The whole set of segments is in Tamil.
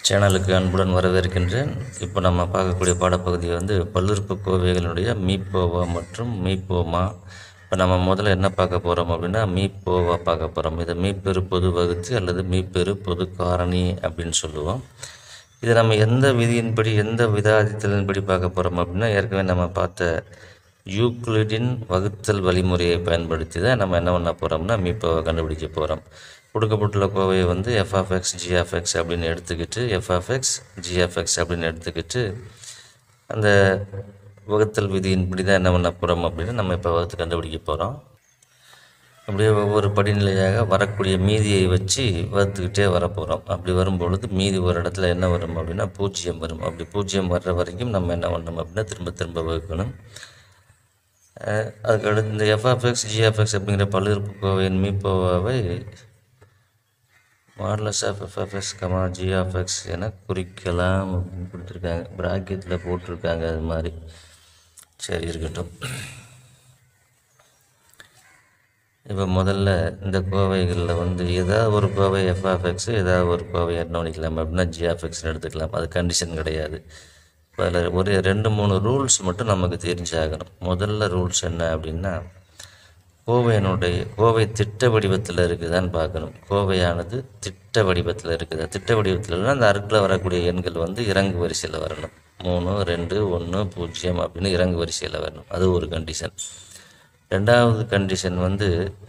சேனலுக்கு அன்புடன் வரவேற்கின்றேன் இப்போ நம்ம பார்க்கக்கூடிய பாடப்பகுதி வந்து பல்லுறுப்புக்கோவைகளுடைய மீப்போவா மற்றும் மீப்போமா இப்போ நம்ம முதல்ல என்ன பார்க்க போகிறோம் அப்படின்னா மீப்போவா பார்க்க போகிறோம் இதை மீப்பெரு பொது வகுத்து அல்லது மீப்பெரு பொது காரணி அப்படின்னு சொல்லுவோம் இதை நம்ம எந்த விதியின்படி எந்த விதாதித்தலின்படி பார்க்க போகிறோம் அப்படின்னா ஏற்கனவே நம்ம பார்த்த யூக்ளிடின் வகுத்தல் வழிமுறையை பயன்படுத்தி தான் நம்ம என்ன பண்ண போகிறோம்னா மீப்போவை கண்டுபிடிக்க போகிறோம் கொடுக்கப்பட்டுள்ள கோவையை வந்து எஃப்ஆஃப்எக்ஸ் ஜிஎஃப்எக்ஸ் அப்படின்னு எடுத்துக்கிட்டு எஃப்ஆஃப்எக்ஸ் ஜிஎஃப்எக்ஸ் அப்படின்னு எடுத்துக்கிட்டு அந்த வகுத்தல் விதியின்படி தான் என்ன பண்ண போகிறோம் அப்படின்னு நம்ம இப்போ வகுத்து கண்டுபிடிக்க போகிறோம் அப்படியே ஒவ்வொரு படிநிலையாக வரக்கூடிய மீதியை வச்சு வகுத்துக்கிட்டே வர போகிறோம் அப்படி வரும்பொழுது மீதி ஒரு இடத்துல என்ன வரும் அப்படின்னா பூஜ்ஜியம் வரும் அப்படி பூஜ்ஜியம் வர்ற வரைக்கும் நம்ம என்ன பண்ணணும் அப்படின்னா திரும்ப திரும்ப வகுக்கணும் அஹ் அதுக்கு அடுத்து இந்த எஃப்எஃப்எக்ஸ் ஜிஎஃப்எக்ஸ் அப்படிங்கிற பல்லுறுப்புக்கோவையின் மீப்போவாவை modulus of F F S comma G F X என குறிக்கலாம் அப்படின்னு கொடுத்துருக்காங்க ப்ராக்கெட்டில் போட்டிருக்காங்க அது மாதிரி சரி இருக்கட்டும் இப்போ முதல்ல இந்த கோவைகளில் வந்து ஏதாவது ஒரு கோவை எஃப்எஃப்எக்ஸ் ஏதாவது ஒரு கோவை என்ன பண்ணிக்கலாம் அப்படின்னா ஜிஎஃப்எக்ஸ்னு எடுத்துக்கலாம் அது கண்டிஷன் கிடையாது இப்போ அதில் ஒரு ரெண்டு மூணு ரூல்ஸ் மட்டும் நமக்கு தெரிஞ்சாகணும் முதல்ல ரூல்ஸ் என்ன அப்படின்னா கோவையினுடைய கோவை திட்ட வடிவத்தில் இருக்குதான்னு பார்க்கணும் கோவையானது திட்ட வடிவத்தில் இருக்குதா திட்ட வடிவத்தில் அந்த அருக்கில் வரக்கூடிய எண்கள் வந்து இறங்கு வரிசையில் வரணும் மூணு ரெண்டு ஒன்று பூஜ்ஜியம் அப்படின்னு இறங்கு வரிசையில் வரணும் அது ஒரு கண்டிஷன் ரெண்டாவது கண்டிஷன் வந்து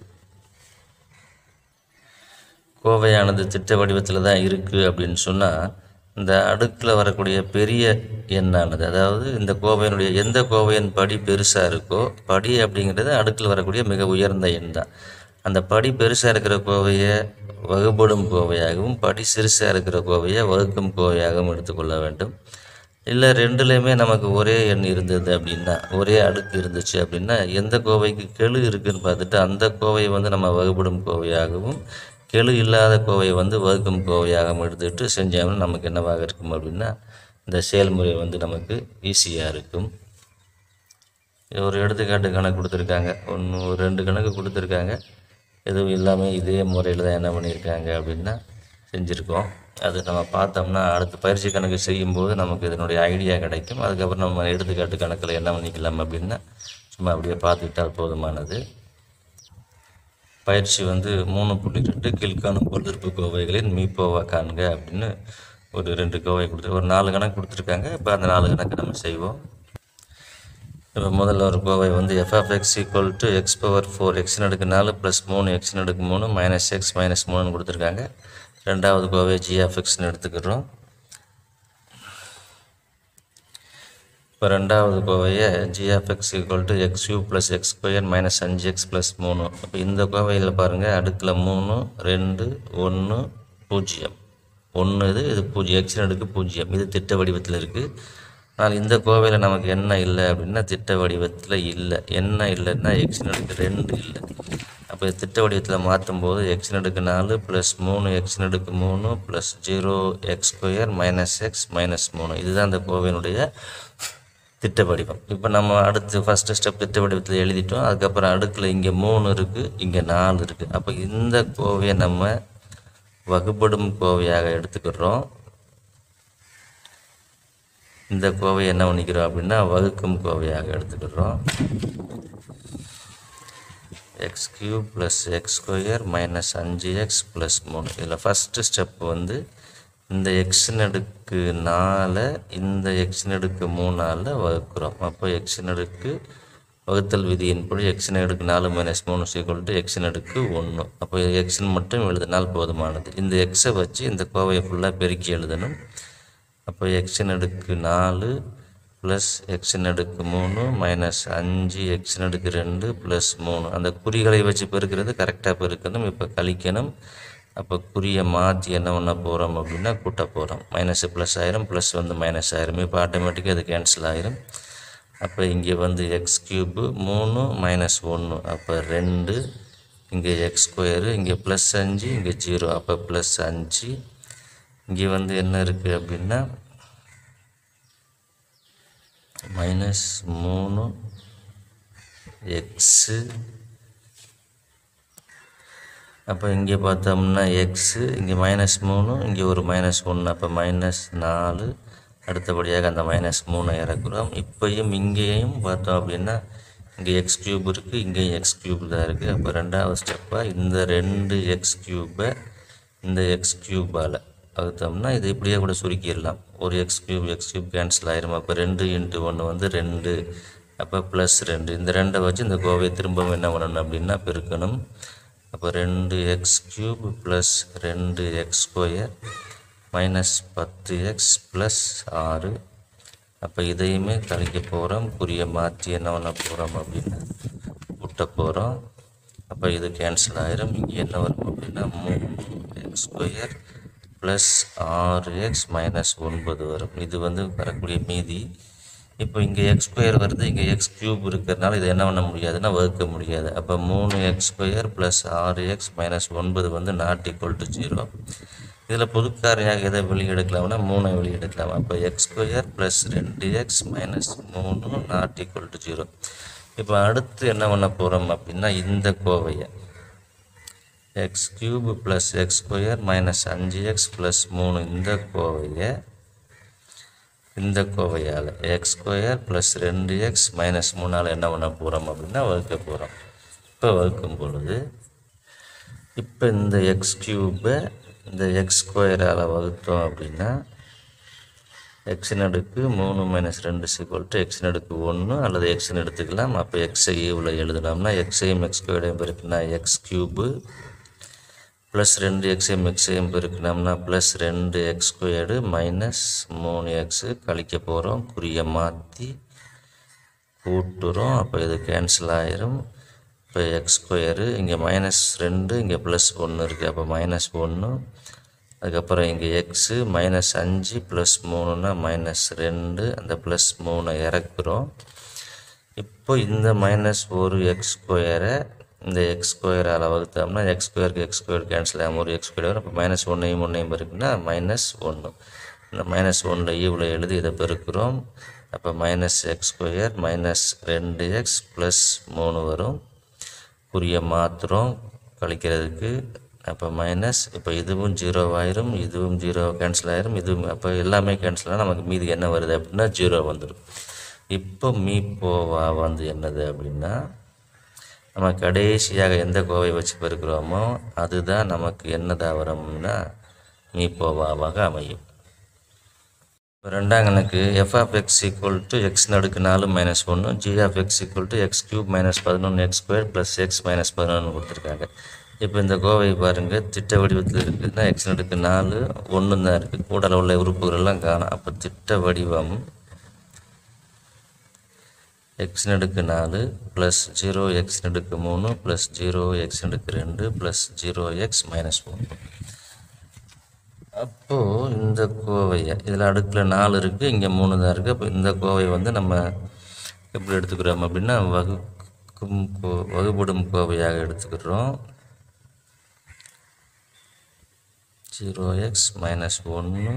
கோவையானது திட்ட வடிவத்தில் தான் இருக்குது அப்படின்னு சொன்னால் இந்த அடுக்கில் வரக்கூடிய பெரிய எண்ணானது அதாவது இந்த கோவையினுடைய எந்த கோவையின் படி பெருசாக இருக்கோ படி அப்படிங்கிறது அடுக்கில் வரக்கூடிய மிக உயர்ந்த எண் தான் அந்த படி பெருசாக இருக்கிற கோவையை வகுப்படும் கோவையாகவும் படி சிறுசாக இருக்கிற கோவையை வகுக்கும் கோவையாகவும் எடுத்துக்கொள்ள வேண்டும் இல்லை ரெண்டுலேயுமே நமக்கு ஒரே எண் இருந்தது அப்படின்னா ஒரே அடுக்கு இருந்துச்சு அப்படின்னா எந்த கோவைக்கு கெழு இருக்குன்னு பார்த்துட்டு அந்த கோவையை வந்து நம்ம வகுப்படும் கோவையாகவும் கெழு இல்லாத கோவையை வந்து வகுக்கும் கோவையாகவும் எடுத்துக்கிட்டு செஞ்சோம்னா நமக்கு என்னவாக இருக்கும் அப்படின்னா இந்த செயல்முறை வந்து நமக்கு ஈஸியாக இருக்கும் இது ஒரு எடுத்துக்காட்டு கணக்கு கொடுத்துருக்காங்க ஒன்று ஒரு ரெண்டு கணக்கு கொடுத்துருக்காங்க எதுவும் இல்லாமல் இதே முறையில் தான் என்ன பண்ணியிருக்காங்க அப்படின்னா செஞ்சுருக்கோம் அது நம்ம பார்த்தோம்னா அடுத்த பயிற்சி கணக்கு செய்யும்போது நமக்கு இதனுடைய ஐடியா கிடைக்கும் அதுக்கப்புறம் நம்ம எடுத்துக்காட்டு கணக்கில் என்ன பண்ணிக்கலாம் அப்படின்னா சும்மா அப்படியே பார்த்துக்கிட்டால் போதுமானது பயிற்சி வந்து மூணு புள்ளி ரெண்டு கீழ்காணும் பல்லுறுப்பு கோவைகளின் மீப்போவா காண்க அப்படின்னு ஒரு ரெண்டு கோவை கொடுத்து ஒரு நாலு கணக்கு கொடுத்துருக்காங்க இப்போ அந்த நாலு கணக்கு நம்ம செய்வோம் இப்போ முதல்ல ஒரு கோவை வந்து F F X equal to X power four X நடுக்கு நாலு ப்ளஸ் மூணு எக்ஸ் நடுக்கு மூணு மைனஸ் எக்ஸ் மைனஸ் மூணுன்னு கொடுத்துருக்காங்க ரெண்டாவது கோவை ஜிஎஃப்எக்ஸ்னு எடுத்துக்கிறோம் இப்போ ரெண்டாவது கோவையை ஜிஎஃப்எக்ஸ் ஈக்குவல் டு எக்ஸ் யூ ப்ளஸ் எக்ஸ் ஸ்கொயர் மைனஸ் அஞ்சு எக்ஸ் ப்ளஸ் மூணு இப்போ இந்த கோவையில் பாருங்கள் அடுக்கில் மூணு ரெண்டு ஒன்று பூஜ்ஜியம் ஒன்று இது இது பூஜ்ஜியம் எக்ஸின் அடுக்கு பூஜ்ஜியம் இது திட்ட வடிவத்தில் இருக்குது ஆனால் இந்த கோவையில் நமக்கு என்ன இல்லை அப்படின்னா திட்ட வடிவத்தில் இல்லை என்ன இல்லைன்னா எக்ஸின் அடுக்கு ரெண்டு இல்லை அப்போ இது திட்ட வடிவத்தில் மாற்றும் போது எக்ஸின் அடுக்கு நாலு ப்ளஸ் மூணு எக்ஸின் அடுக்கு மூணு plus zero X square minus X minus மூணு இதுதான் அந்த கோவையினுடைய திட்ட வடிவம் இப்போ நம்ம அடுத்து ஃபஸ்ட்டு ஸ்டெப் திட்ட வடிவத்தில் எழுதிட்டோம் அதுக்கப்புறம் அடுக்கில் இங்கே மூணு இருக்குது இங்கே நாலு இருக்குது அப்போ இந்த கோவையை நம்ம வகுப்படும் கோவையாக எடுத்துக்கிறோம் இந்த கோவை என்ன பண்ணிக்கிறோம் அப்படின்னா வகுக்கும் கோவையாக எடுத்துக்கிறோம் X cube plus X square minus அஞ்சு எக்ஸ் ப்ளஸ் மூணு இதில் ஃபஸ்ட்டு ஸ்டெப் வந்து இந்த எக்ஸ் நடுக்கு நாலை இந்த எக்ஸ் நடுக்கு மூணால் வகுக்கிறோம் அப்போ எக்ஸ் நடுக்கு வகுத்தல் விதியின்படி எக்ஸ் நடுக்கு நாலு மைனஸ் மூணு சீக்குவல் டு எக்ஸ் நடுக்கு ஒன்று அப்போ எக்ஸ்னு மட்டும் எழுதினால் போதுமானது இந்த எக்ஸை வச்சு இந்த கோவையை ஃபுல்லாக பெருக்கி எழுதணும் அப்போ எக்ஸ் நடுக்கு நாலு ப்ளஸ் எக்ஸ் நடுக்கு மூணு மைனஸ் அஞ்சு எக்ஸ் நடுக்கு ரெண்டு ப்ளஸ் மூணு அந்த குறிகளை வச்சு பெருக்கிறது கரெக்டாக பெருக்கணும் இப்போ கழிக்கணும் அப்போ குறியை மாற்றி என்ன பண்ண போகிறோம் அப்படின்னா கூட்ட போகிறோம் மைனஸ் ப்ளஸ் ஆயிரும் ப்ளஸ் வந்து மைனஸ் ஆயிரும் இப்போ ஆட்டோமேட்டிக்காக அது கேன்சல் ஆயிரும் அப்போ இங்கே வந்து எக்ஸ் க்யூபு மூணு மைனஸ் ஒன்று அப்போ ரெண்டு இங்கே எக்ஸ் ஸ்கொயரு இங்கே ப்ளஸ் அஞ்சு இங்கே ஜீரோ அப்போ ப்ளஸ் அஞ்சு இங்கே வந்து என்ன இருக்குது அப்படின்னா மைனஸ் மூணு எக்ஸு அப்போ இங்கே பார்த்தோம்னா எக்ஸு இங்கே மைனஸ் மூணு இங்கே ஒரு மைனஸ் ஒன்று அப்போ மைனஸ் நாலு அடுத்தபடியாக அந்த மைனஸ் மூணை இறக்குறோம் இப்போயும் இங்கேயும் பார்த்தோம் அப்படின்னா இங்கே எக்ஸ் கியூப் இருக்குது இங்கேயும் எக்ஸ் கியூப் தான் இருக்குது அப்போ ரெண்டாவது ஸ்டெப்பாக இந்த ரெண்டு எக்ஸ் கியூப்பை இந்த எக்ஸ் கியூபால் வகுத்தோம்னா இது இப்படியே கூட சுருக்கிடலாம் ஒரு X cube X cube cancel ஆயிரும் அப்போ ரெண்டு இன்ட்டு ஒன்று வந்து ரெண்டு அப்போ ப்ளஸ் ரெண்டு இந்த ரெண்டை வச்சு இந்த கோவையை திரும்பவும் என்ன பண்ணணும் அப்படின்னா பெருக்கணும் அப்போ ரெண்டு எக்ஸ் கியூப் ப்ளஸ் ரெண்டு எக்ஸ் ஸ்கொயர் மைனஸ் பத்து எக்ஸ் ப்ளஸ் ஆறு அப்போ இதையுமே கழிக்க போகிறோம் குறிய மாற்றி என்ன பண்ண போகிறோம் அப்படின்னா கூட்ட போகிறோம் அப்போ இது கேன்சல் ஆயிரும் இங்கே என்ன வரும் அப்படின்னா மூணு எக்ஸ் ஸ்கொயர் ப்ளஸ் ஆறு எக்ஸ் மைனஸ் ஒன்பது வரும் இது வந்து வரக்கூடிய மீதி இப்போ இங்கே எக்ஸ் ஸ்கொயர் வருது இங்கே எக்ஸ் கியூப் இருக்கிறதுனால இதை என்ன பண்ண முடியாதுன்னா வகுக்க முடியாது அப்போ மூணு எக்ஸ் ஸ்கொயர் ப்ளஸ் ஆறு எக்ஸ் மைனஸ் ஒன்பது வந்து நாட் ஈக்குவல் டு ஜீரோ இதில் பொதுக்காரையாக எதை வெளியெடுக்கலாம்னா மூணை வெளியெடுக்கலாம் அப்போ எக்ஸ் ஸ்கொயர் ப்ளஸ் ரெண்டு எக்ஸ் மைனஸ் மூணு நாட் ஈக்குவல் டு ஜீரோ இப்போ அடுத்து என்ன பண்ண போகிறோம் அப்படின்னா இந்த கோவையை X cube plus X square minus அஞ்சு எக்ஸ் ப்ளஸ் மூணு இந்த கோவையை இந்த கோவையால் எக்ஸ் ஸ்கொயர் ப்ளஸ் ரெண்டு எக்ஸ் மைனஸ் மூணால் என்ன பண்ண போகிறோம் அப்படின்னா வகுக்க போகிறோம் இப்போ வகுக்கும் பொழுது இப்போ இந்த எக்ஸ் கியூபை இந்த எக்ஸ் ஸ்கொயரால் வகுத்தோம் அப்படின்னா எக்ஸின் அடுக்கு மூணு மைனஸ் ரெண்டு சிக்வல் டு எக்ஸின் அடுக்கு ஒன்று அல்லது எக்ஸ்னு எடுத்துக்கலாம் அப்போ எக்ஸை இவ்வளோ எழுதலாம்னா எக்ஸையும் எக்ஸ் ஸ்கொயரையும் பெருக்குனா எக்ஸ் கியூபு ப்ளஸ் ரெண்டு எக்ஸையும் எக்ஸையும் பெருக்கினோம்னா ப்ளஸ் ரெண்டு எக்ஸ் ஸ்கொயர்டு மைனஸ் மூணு எக்ஸு கழிக்க போகிறோம் குறிய மாற்றி கூட்டுறோம் அப்போ இது கேன்சல் ஆயிரும் இப்போ எக்ஸ் ஸ்கொயரு இங்கே மைனஸ் ரெண்டு இங்கே ப்ளஸ் ஒன்று இருக்குது அப்போ மைனஸ் ஒன்று அதுக்கப்புறம் இங்கே எக்ஸு மைனஸ் அஞ்சு ப்ளஸ் மூணுனா மைனஸ் ரெண்டு அந்த ப்ளஸ் மூணை இறக்குறோம் இப்போ இந்த மைனஸ் ஒரு எக்ஸ் ஸ்கொயரை இந்த எக்ஸ் ஸ்கொயரால் வகுத்தோம்னா எக்ஸ் ஸ்கொயருக்கு எக்ஸ் ஸ்கொயர் கேன்சல் ஆகும் ஒரு எக்ஸ் ஸ்கொயர் வரும் அப்போ மைனஸ் ஒன்றையும் ஒன்றையும் இருக்குன்னா மைனஸ் ஒன்று இந்த மைனஸ் ஒன்றில் இவ்வளோ எழுதி இதை பெருக்கிறோம் அப்போ மைனஸ் எக்ஸ் ஸ்கொயர் மைனஸ் ரெண்டு எக்ஸ் ப்ளஸ் மூணு வரும் குறிய மாத்திரம் கழிக்கிறதுக்கு அப்போ மைனஸ் இப்போ இதுவும் ஜீரோ ஆயிரும் இதுவும் ஜீரோ கேன்சல் ஆயிரும் இதுவும் அப்போ எல்லாமே கேன்சல் ஆனால் நமக்கு மீதி என்ன வருது அப்படின்னா ஜீரோ வந்துடும் இப்போ மீ போவா வந்து என்னது அப்படின்னா நம்ம கடைசியாக எந்த கோவை வச்சு பெருக்கிறோமோ அதுதான் நமக்கு என்னதாக வரும்னா மீ போவாவாக அமையும் இப்போ ரெண்டாம் கணக்கு f of x equal to x நடுக்கு நாலு மைனஸ் ஒன்று g of x equal to x cube minus பதினொன்று x square plus x minus பதினொன்று கொடுத்துருக்காங்க இப்போ இந்த கோவை பாருங்கள் திட்ட வடிவத்தில் இருக்குதுன்னா எக்ஸ் நடுக்கு நாலு ஒன்று தான் இருக்குது கூடல உள்ள உறுப்புகளெல்லாம் காணும் அப்போ திட்ட வடிவம் எக்ஸ் நடுக்கு நாலு ப்ளஸ் ஜீரோ எக்ஸ் நடுக்கு மூணு ப்ளஸ் ஜீரோ எக்ஸ் நடுக்கு ரெண்டு ப்ளஸ் ஜீரோ எக்ஸ் மைனஸ் ஒன்று அப்போது இந்த கோவையை இதில் அடுக்கில் நாலு இருக்குது இங்கே மூணு தான் இருக்குது அப்போ இந்த கோவை வந்து நம்ம எப்படி எடுத்துக்கிறோம் அப்படின்னா வகுக்கும் கோ வகுப்படும் கோவையாக எடுத்துக்கிறோம் ஜீரோ எக்ஸ் மைனஸ் ஒன்று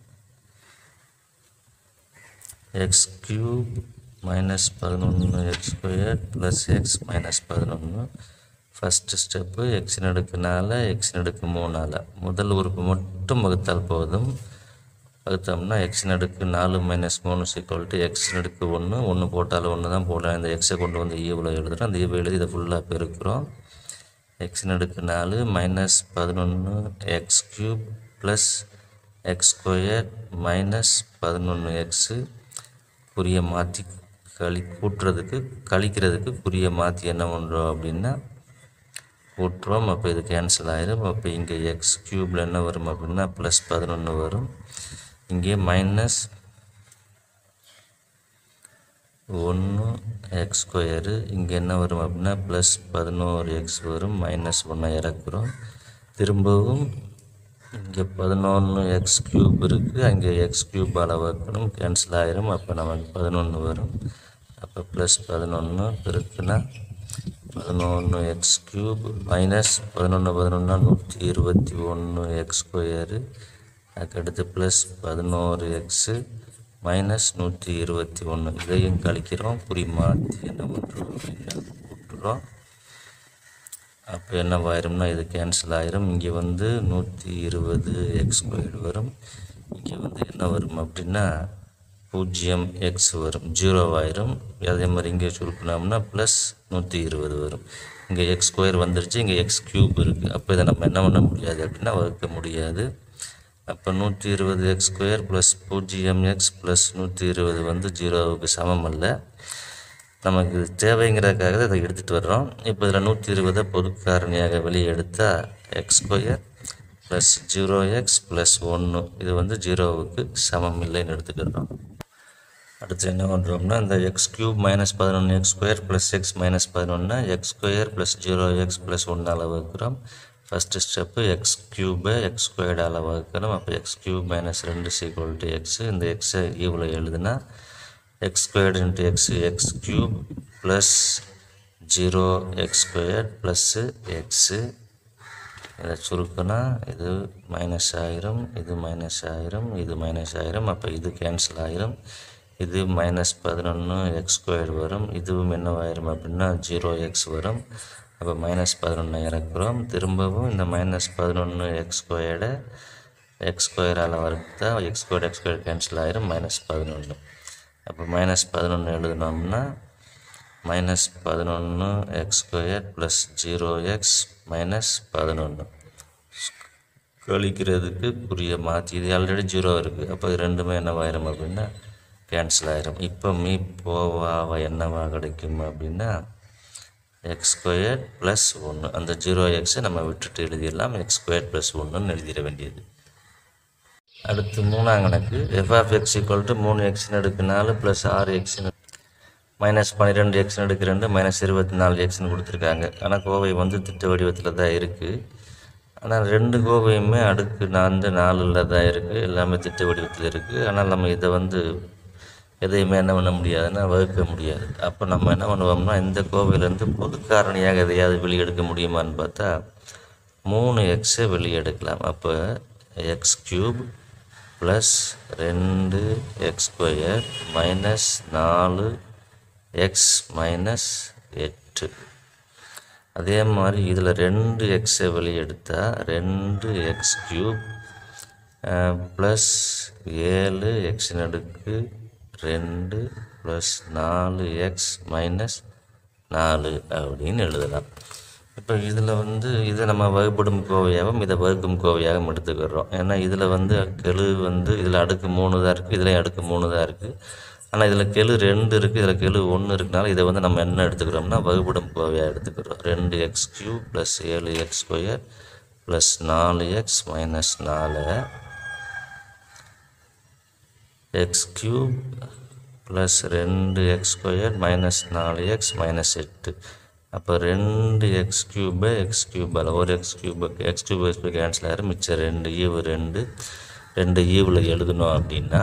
எக்ஸ் கியூப் மைனஸ் பதினொன்று x square plus x minus பதினொன்று ஃபஸ்ட்டு ஸ்டெப்பு எக்ஸ் நடுக்கு நாலு எக்ஸ் நடுக்கு மூணால் முதல் உறுப்பு மட்டும் வகுத்தால் போதும் வகுத்தோம்னா எக்ஸ் நடுக்கு நாலு மைனஸ் மூணு சீக்வல் டு எக்ஸ் நடுக்கு ஒன்று ஒன்று போட்டாலும் ஒன்று தான் போடலாம் இந்த எக்ஸை கொண்டு வந்து ஈவில் எழுதுகிறோம் அந்த ஈவை எழுதி இதை ஃபுல்லாக பெருக்கிறோம் எக்ஸ் நடுக்கு நாலு மைனஸ் பதினொன்று x cube plus X square minus பதினொன்று எக்ஸு குறிய மாற்றி கழி கூட்டுறதுக்கு கழிக்கிறதுக்கு குறிய மாற்றி என்ன பண்ணுறோம் அப்படின்னா கூட்டுறோம் அப்போ இது கேன்சல் ஆயிரும் அப்போ இங்கே எக்ஸ் க்யூப்பில் என்ன வரும் அப்படின்னா ப்ளஸ் பதினொன்று வரும் இங்கே மைனஸ் ஒன்று எக்ஸ் ஸ்கொயரு இங்கே என்ன வரும் அப்படின்னா ப்ளஸ் பதினோரு எக்ஸ் வரும் மைனஸ் ஒன்றை இறக்குறோம் திரும்பவும் இங்கே பதினொன்று எக்ஸ் க்யூப் இருக்குது அங்கே எக்ஸ் க்யூப்பால் வைக்கணும் கேன்சல் ஆயிரும் அப்போ நமக்கு பதினொன்று வரும் அப்போ ப்ளஸ் பதினொன்று பெருக்குனா பதினொன்று எக்ஸ் க்யூப் மைனஸ் பதினொன்று பதினொன்னா நூற்றி இருபத்தி ஒன்று எக்ஸ் ஸ்கொயரு அதுக்கடுத்து ப்ளஸ் பதினோரு எக்ஸு மைனஸ் நூற்றி இருபத்தி ஒன்று இதையும் கழிக்கிறோம் குறி மாற்றி என்ன பண்ணுறோம் அப்படின்னா கூட்டுறோம் அப்போ என்னவாயிரும்னா இது கேன்சல் ஆயிரும் இங்கே வந்து நூற்றி இருபது எக்ஸ் ஸ்கொயர்டு வரும் இங்கே வந்து என்ன வரும் அப்படின்னா பூஜ்ஜியம் எக்ஸ் வரும் ஜீரோவாயிரும் அதே மாதிரி இங்கே சுருக்கினோம்னா ப்ளஸ் நூற்றி இருபது வரும் இங்கே எக்ஸ் ஸ்கொயர் வந்துருச்சு இங்கே எக்ஸ் க்யூப் இருக்குது அப்போ இதை நம்ம என்ன பண்ண முடியாது அப்படின்னா வகுக்க முடியாது அப்போ நூற்றி இருபது எக்ஸ் ஸ்கொயர் ப்ளஸ் பூஜ்ஜியம் எக்ஸ் ப்ளஸ் நூற்றி இருபது வந்து ஜீரோவுக்கு சமம் அல்ல நமக்கு இது தேவைங்கிறதுக்காக தான் இதை எடுத்துகிட்டு வர்றோம் இப்போ இதில் நூற்றி இருபதை பொது காரணியாக வெளியே எடுத்தால் x square plus zero x plus ஒன்று இது வந்து ஜீரோவுக்கு சமம் இல்லைன்னு எடுத்துக்கிறோம் அடுத்து என்ன பண்ணுறோம்னா இந்த எக்ஸ் க்யூப் மைனஸ் பதினொன்று x square plus x minus பதினொன்று x square plus zero x plus ஒன்றால் வகுக்கிறோம் ஃபஸ்ட்டு ஸ்டெப்பு எக்ஸ் க்யூபை எக்ஸ் ஸ்கொயர்டால் வகுக்கிறோம் அப்போ எக்ஸ் க்யூப் மைனஸ் ரெண்டு சீக்வல் டு எக்ஸு இந்த எக்ஸை ஈவில் எழுதுனா x squared into x x cube plus zero X square plus x இதை சுருக்கினா இது மைனஸ் ஆயிரும் இது மைனஸ் ஆயிரும் இது மைனஸ் ஆயிரும் அப்போ இது கேன்சல் ஆயிரும் இது மைனஸ் பதினொன்று எக்ஸ் ஸ்கொயர் வரும் இதுவும் என்னவாயிரும் அப்படின்னா ஜீரோ எக்ஸ் வரும் அப்போ மைனஸ் பதினொன்று இறக்குறோம் திரும்பவும் இந்த மைனஸ் பதினொன்று எக்ஸ் ஸ்கொயர்டை எக்ஸ் ஸ்கொயரால் வகுத்தா x square x square cancel ஆயிரும் மைனஸ் பதினொன்று அப்போ மைனஸ் பதினொன்று எழுதினோம்னா மைனஸ் பதினொன்று x square plus zero x minus பதினொன்று கழிக்கிறதுக்கு புரிய மாற்றி இது ஆல்ரெடி ஜீரோ இருக்குது அப்போ இது ரெண்டுமே என்னவாயிரும் அப்படின்னா கேன்சல் ஆயிரும் இப்போ மீ போவாவ என்னவா கிடைக்கும் அப்படின்னா எக்ஸ் ஸ்கொயர் ப்ளஸ் ஒன்று அந்த ஜீரோ எக்ஸை நம்ம விட்டுட்டு எழுதிடலாம் எக்ஸ் ஸ்கொயர் ப்ளஸ் ஒன்றுன்னு எழுதிட வேண்டியது அடுத்து மூணாம் கணக்கு f of x equal to மூணு எக்ஸ்னு எடுக்கு நாலு ப்ளஸ் ஆறு எக்ஸ்னு மைனஸ் பன்னிரெண்டு எக்ஸ்னு எடுக்கு ரெண்டு மைனஸ் இருபத்தி நாலு எக்ஸ்னு கொடுத்துருக்காங்க ஆனால் கோவை வந்து திட்ட வடிவத்தில் தான் இருக்குது ஆனால் ரெண்டு கோவையுமே அடுக்கு நான்கு நாலில் தான் இருக்குது எல்லாமே திட்ட வடிவத்தில் இருக்குது ஆனால் நம்ம இதை வந்து எதையுமே என்ன பண்ண முடியாதுன்னா வகுக்க முடியாது அப்போ நம்ம என்ன பண்ணுவோம்னா இந்த கோவையிலேருந்து பொது காரணியாக எதையாவது வெளியெடுக்க முடியுமான்னு பார்த்தா மூணு எக்ஸை வெளியெடுக்கலாம் அப்போ எக்ஸ் க்யூப் ப்ளஸ் ரெண்டு எக்ஸ் ஸ்கொயர் மைனஸ் நாலு எக்ஸ் மைனஸ் எட்டு அதே மாதிரி இதில் ரெண்டு எக்ஸை வெளியெடுத்தால் ரெண்டு எக்ஸ் க்யூப் ப்ளஸ் ஏழு எக்ஸின் அடுக்கு ரெண்டு ப்ளஸ் நாலு எக்ஸ் மைனஸ் நாலு அப்படின்னு எழுதலாம் இப்போ இதில் வந்து இதை நம்ம வகுப்படும் கோவையாகவும் இதை வகுக்கும் கோவையாகவும் எடுத்துக்கிறோம் ஏன்னா இதில் வந்து கெழு வந்து இதில் அடுக்கு மூணு தான் இருக்குது இதில் அடுக்கு மூணு தான் இருக்குது ஆனால் இதில் கெழு ரெண்டு இருக்குது இதில் கெழு ஒன்று இருக்கனால இதை வந்து நம்ம என்ன எடுத்துக்கிறோம்னா வகுப்படும் கோவையாக எடுத்துக்கிறோம் ரெண்டு எக்ஸ் கியூ ப்ளஸ் ஏழு எக்ஸ் ஸ்கொயர் ப்ளஸ் நாலு எக்ஸ் மைனஸ் நாலு எக்ஸ் கியூப் ப்ளஸ் ரெண்டு எக்ஸ் ஸ்கொயர் மைனஸ் நாலு எக்ஸ் மைனஸ் எட்டு அப்போ ரெண்டு எக்ஸ் கியூபை எக்ஸ் கியூபால் ஒரு x cube x cube x cancel ஆகிரும் மிச்சம் ரெண்டு ஈவு ரெண்டு ரெண்டு ஈவில் எழுதணும் அப்படின்னா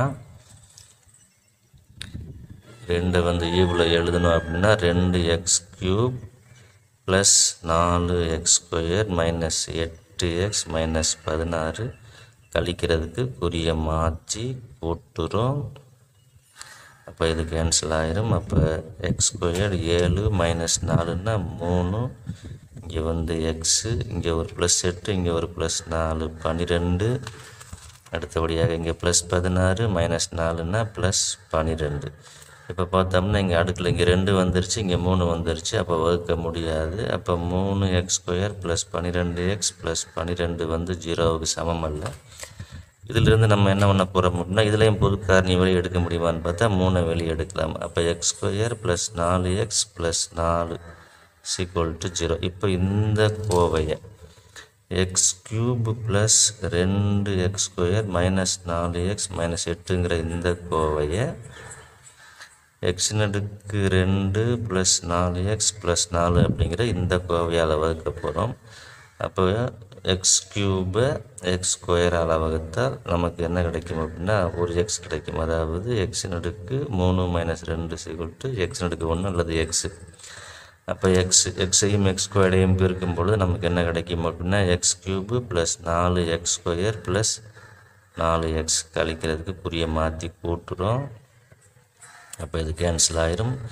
ரெண்டை வந்து ஈவில் எழுதணும் அப்படின்னா ரெண்டு எக்ஸ் கியூப் ப்ளஸ் நாலு எக்ஸ் ஸ்கொயர் மைனஸ் எட்டு எக்ஸ் மைனஸ் பதினாறு கழிக்கிறதுக்கு குறிய மாற்றி போட்டுரும் அப்போ இது கேன்சல் ஆயிரும் அப்போ எக்ஸ் ஸ்கொயர் ஏழு மைனஸ் நாலுன்னா மூணு இங்கே வந்து எக்ஸு இங்கே ஒரு ப்ளஸ் எட்டு இங்கே ஒரு ப்ளஸ் நாலு பன்னிரெண்டு அடுத்தபடியாக இங்கே ப்ளஸ் பதினாறு மைனஸ் நாலுன்னா ப்ளஸ் பன்னிரெண்டு இப்போ பார்த்தோம்னா இங்கே அடுக்கில் இங்கே ரெண்டு வந்துருச்சு இங்கே மூணு வந்துருச்சு அப்போ வகுக்க முடியாது அப்போ மூணு எக்ஸ் ஸ்கொயர் ப்ளஸ் பன்னிரெண்டு எக்ஸ் ப்ளஸ் பன்னிரெண்டு வந்து ஜீரோவுக்கு சமம் அல்ல இதிலிருந்து நம்ம என்ன பண்ண போகிறோம் அப்படின்னா இதுலேயும் பொது காரணி வெளியே எடுக்க முடியுமான்னு பார்த்தா மூணை வெளியே எடுக்கலாம் அப்போ எக்ஸ் ஸ்கொயர் ப்ளஸ் நாலு எக்ஸ் ப்ளஸ் நாலு சீக்வல் டு ஜீரோ இப்போ இந்த கோவையை எக்ஸ் கியூப் ப்ளஸ் ரெண்டு எக்ஸ் ஸ்கொயர் மைனஸ் நாலு எக்ஸ் மைனஸ் எட்டுங்கிற இந்த கோவையை எக்ஸின் அடுக்கு ரெண்டு ப்ளஸ் நாலு எக்ஸ் ப்ளஸ் நாலு அப்படிங்கிற இந்த கோவையால் வகுக்க போகிறோம் அப்போ எக்ஸ் கியூபை எக்ஸ் ஸ்கொயரால் வகுத்தால் நமக்கு என்ன கிடைக்கும் அப்படின்னா ஒரு எக்ஸ் கிடைக்கும் அதாவது எக்ஸின் அடுக்கு மூணு மைனஸ் ரெண்டு சீக்குவல் டு எக்ஸின் அடுக்கு ஒன்று அல்லது எக்ஸு அப்போ எக்ஸ் எக்ஸையும் எக்ஸ் ஸ்கொயரையும் பெருக்கும் பொழுது நமக்கு என்ன கிடைக்கும் அப்படின்னா எக்ஸ் கியூபு ப்ளஸ் நாலு எக்ஸ் ஸ்கொயர் ப்ளஸ் நாலு எக்ஸ் கழிக்கிறதுக்கு புரிய மாற்றி கூட்டுறோம் அப்போ இது கேன்சல் ஆயிரும்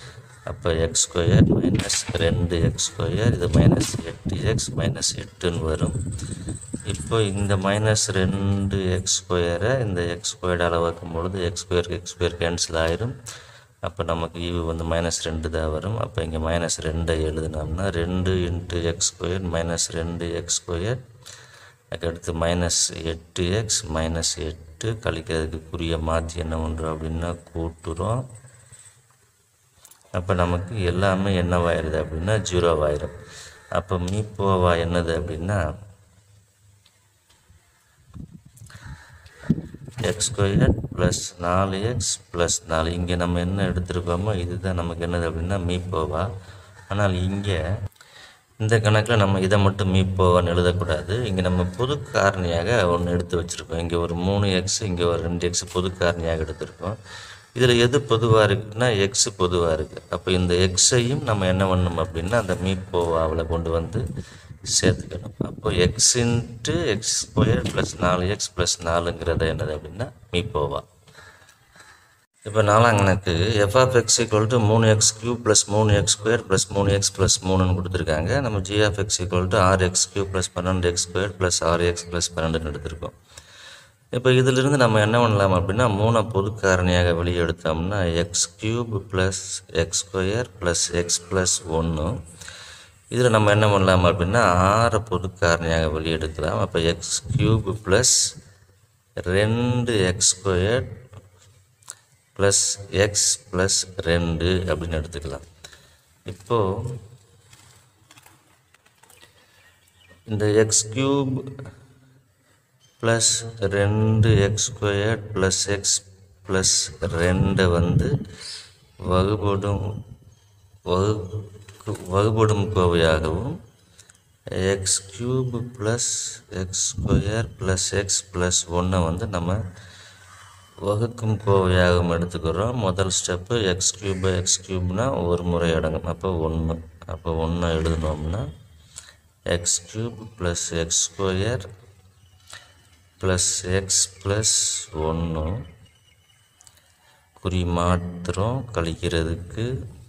அப்போ எக்ஸ் ஸ்கொயர் மைனஸ் ரெண்டு எக்ஸ் ஸ்கொயர் இது மைனஸ் எட்டு எக்ஸ் மைனஸ் எட்டுன்னு வரும் இப்போ இந்த மைனஸ் ரெண்டு எக்ஸ் ஸ்கொயரை இந்த எக்ஸ் ஸ்கொயர்டால் வகுக்கும் பொழுது எக்ஸ் ஸ்கொயருக்கு எக்ஸ் ஸ்கொயர் கேன்சல் ஆயிரும் அப்போ நமக்கு ஈவு வந்து மைனஸ் ரெண்டு தான் வரும் அப்போ இங்கே மைனஸ் ரெண்டை எழுதினோம்னா ரெண்டு இன்ட்டு எக்ஸ் ஸ்கொயர் மைனஸ் ரெண்டு எக்ஸ் ஸ்கொயர் அதுக்கடுத்து மைனஸ் எட்டு எக்ஸ் மைனஸ் எட்டு கழிக்கிறதுக்கு குறிய மாற்றி என்ன பண்ணுறோம் அப்படின்னா கூட்டுறோம் அப்போ நமக்கு எல்லாமே என்னவாயிருது அப்படின்னா ஜீரோவாயிரும் அப்போ மீப்போவா என்னது அப்படின்னா எக்ஸ் ஸ்கொயர் ப்ளஸ் நாலு எக்ஸ் ப்ளஸ் நாலு இங்கே நம்ம என்ன எடுத்திருக்கோமோ இதுதான் நமக்கு என்னது அப்படின்னா மீப்போவா ஆனால் இங்கே இந்த கணக்கில் நம்ம இதை மட்டும் மீப்போவான்னு எழுதக்கூடாது இங்கே நம்ம பொது காரணியாக ஒன்று எடுத்து வச்சுருக்கோம் இங்கே ஒரு மூணு எக்ஸ் இங்கே ஒரு ரெண்டு எக்ஸ் பொது காரணியாக எடுத்திருக்கோம் இதில் எது பொதுவாக இருக்குன்னா எக்ஸ் பொதுவாக இருக்குது அப்போ இந்த எக்ஸையும் நம்ம என்ன பண்ணணும் அப்படின்னா அந்த மீப்போவாவில் கொண்டு வந்து சேர்த்துக்கணும் அப்போ x into x square plus நாலு எக்ஸ் ப்ளஸ் நாலுங்கிறது என்னது அப்படின்னா மீப்போவா இப்போ நாலாம் கணக்கு f of x equal to மூணு எக்ஸ் கியூ ப்ளஸ் மூணு எக்ஸ் ஸ்கொயர் ப்ளஸ் மூணு எக்ஸ் ப்ளஸ் மூணுன்னு கொடுத்துருக்காங்க நம்ம g of x equal to ஆறு எக்ஸ் கியூ ப்ளஸ் பன்னெண்டு எக்ஸ் ஸ்கொயர் ப்ளஸ் ஆறு எக்ஸ் ப்ளஸ் பன்னெண்டுன்னு எடுத்திருக்கோம் இப்போ இதிலிருந்து நம்ம என்ன பண்ணலாம் அப்படின்னா மூணை பொது காரணியாக வெளியே எடுத்தோம்னா x cube plus X square plus x plus ஒன்று இதில் நம்ம என்ன பண்ணலாம் அப்படின்னா ஆறை பொது காரணியாக வெளியே எடுக்கலாம் அப்போ எக்ஸ் கியூப் ப்ளஸ் ரெண்டு X square plus x plus ரெண்டு அப்படின்னு எடுத்துக்கலாம் இப்போது இந்த எக்ஸ் கியூப் ப்ளஸ் ரெண்டு X square plus x plus ரெண்டை வந்து வகுபடும் வகு வகுபடும் கோவையாகவும் x cube plus X square plus x plus ஒன்றை வந்து நம்ம வகுக்கும் கோவையாகவும் எடுத்துக்கிறோம் முதல் ஸ்டெப்பு எக்ஸ் கியூப் எக்ஸ் கியூப்னா ஒரு முறை அடங்கும் அப்போ ஒன்று அப்போ ஒன்று எழுதினோம்னா x cube plus X square plus x plus ஒன்று குறி மாத்திரம் கழிக்கிறதுக்கு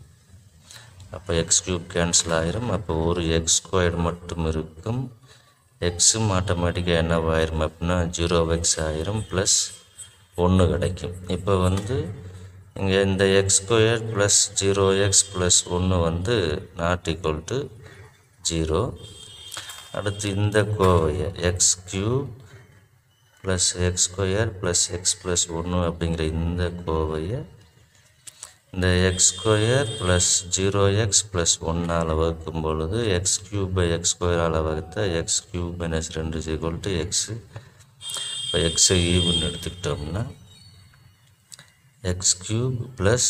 அப்போ எக்ஸ் கியூப் கேன்சல் ஆயிரும் அப்போ ஒரு எக்ஸ் ஸ்கொயர் மட்டும் இருக்கும் எக்ஸும் ஆட்டோமேட்டிக்காக என்னவாயிரும் அப்படின்னா ஜீரோ எக்ஸ் ஆயிரும் ப்ளஸ் ஒன்று கிடைக்கும் இப்போ வந்து இங்கே இந்த x square plus zero x plus ஒன்று வந்து நாட் ஈக்குவல் டு ஜீரோ அடுத்து இந்த கோவையை X cube plus X square plus x plus ஒன்று அப்படிங்கிற இந்த கோவையை இந்த x square plus zero x plus ஒன்னால் வகுக்கும் பொழுது எக்ஸ் கியூப் பை எக்ஸ் ஸ்கொயரால் வகுத்தா எக்ஸ் கியூப் மைனஸ் ரெண்டு ஈக்குவல் டு எக்ஸு இப்போ எக்ஸை ஈவுன்னு எடுத்துக்கிட்டோம்னா எக்ஸ் கியூப் ப்ளஸ்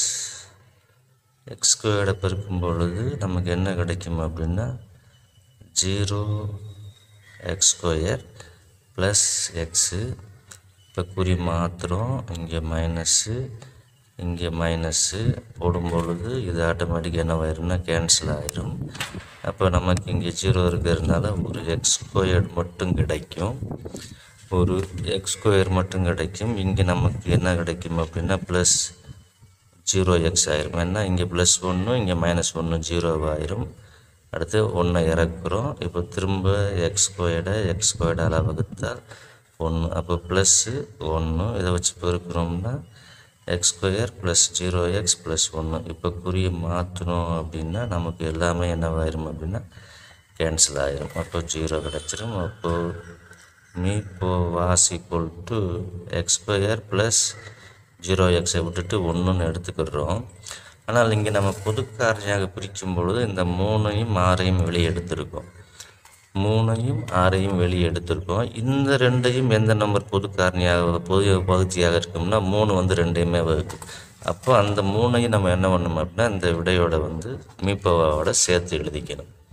எக்ஸ் ஸ்கொயர்டை பெருக்கும் பொழுது நமக்கு என்ன கிடைக்கும் அப்படின்னா zero X square plus x இப்போ குறி மாத்திரம் இங்கே மைனஸ்ஸு இங்கே மைனஸ்ஸு போடும் பொழுது இது ஆட்டோமேட்டிக்காக என்னவாயிரும்னா கேன்சல் ஆயிரும் அப்போ நமக்கு இங்கே ஜீரோ இருக்கிறதுனால ஒரு எக்ஸ் ஸ்கொயர் மட்டும் கிடைக்கும் ஒரு எக்ஸ் ஸ்கொயர் மட்டும் கிடைக்கும் இங்கே நமக்கு என்ன கிடைக்கும் அப்படின்னா ப்ளஸ் ஜீரோ எக்ஸ் ஆயிரும் ஏன்னா இங்கே ப்ளஸ் ஒன்று இங்கே மைனஸ் ஒன்று ஜீரோவாயிரும் அடுத்து ஒன்றை இறக்குறோம் இப்போ திரும்ப எக்ஸ் ஸ்கொயர்டை எக்ஸ் ஸ்கொயர்டால் வகுத்தால் ஒன்று அப்போ ப்ளஸ்ஸு ஒன்று இதை வச்சு பெருக்கிறோம்னா x square plus zero x plus ஒன்று இப்போ குறிய மாற்றணும் அப்படின்னா நமக்கு எல்லாமே என்னவாயிரும் அப்படின்னா கேன்சல் ஆயிரும் அப்போ ஜீரோ கிடச்சிரும் அப்போது மீ போ வாஸ் equal to x square plus zero எக்ஸை விட்டுட்டு ஒன்றுன்னு எடுத்துக்கிறோம் ஆனால் இங்கே நம்ம பொது காரணியாக பிரிக்கும் பொழுது இந்த மூணையும் ஆறையும் வெளியே எடுத்திருக்கோம் மூணையும் ஆறையும் வெளியே எடுத்திருக்கோம் இந்த ரெண்டையும் எந்த நம்பர் பொது காரணியாக பொது பகுதியாக இருக்கும்னா மூணு வந்து ரெண்டையுமே வகுக்கும் அப்போ அந்த மூணையும் நம்ம என்ன பண்ணணும் அப்படின்னா இந்த விடையோட வந்து மீப்பவாவோட சேர்த்து எழுதிக்கணும்